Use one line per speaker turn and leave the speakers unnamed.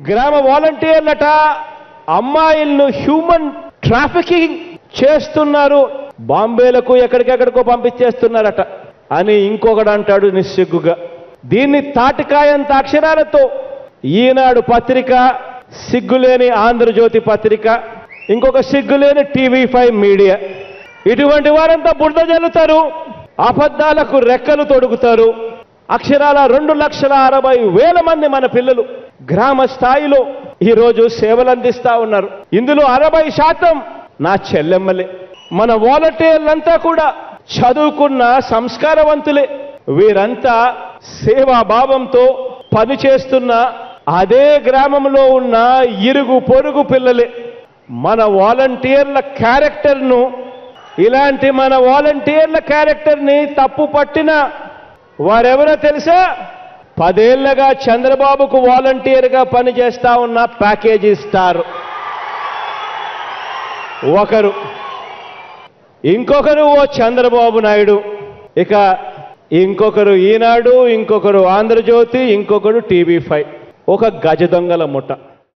గ్రామ వాలంటీర్లట అమ్మాయిలను human trafficking చేస్తున్నారు బాంబేలకు ఎక్కడికెక్కడికో పంపించేస్తున్నారట అని ఇంకొకడు అంటాడు నిస్సిగ్గుగా దీన్ని తాటికాయంత అక్షరాలతో ఈనాడు పత్రిక సిగ్గులేని ఆంధ్రజ్యోతి పత్రిక ఇంకొక సిగ్గులేని టీవీ ఫైవ్ మీడియా ఇటువంటి వారంతా బురద జల్లుతారు అబద్ధాలకు రెక్కలు తొడుగుతారు అక్షరాల రెండు లక్షల అరవై వేల మంది మన పిల్లలు గ్రామ స్థాయిలో ఈరోజు సేవలు అందిస్తా ఉన్నారు ఇందులో అరవై శాతం నా చెల్లెమ్మలే మన వాలంటీర్లంతా కూడా చదువుకున్న సంస్కారవంతులే వీరంతా సేవాభావంతో పనిచేస్తున్న అదే గ్రామంలో ఉన్న ఇరుగు పొరుగు పిల్లలే మన వాలంటీర్ల క్యారెక్టర్ను ఇలాంటి మన వాలంటీర్ల క్యారెక్టర్ని తప్పు పట్టిన వారెవరో తెలుసా పదేళ్లగా చంద్రబాబుకు వాలంటీర్గా పనిచేస్తా ఉన్న ప్యాకేజీ స్టార్ ఒకరు ఇంకొకరు ఓ చంద్రబాబు నాయుడు ఇక ఇంకొకరు ఈనాడు ఇంకొకరు ఆంధ్రజ్యోతి ఇంకొకరు టీవీ ఫైవ్ ఒక గజ దొంగల ముఠ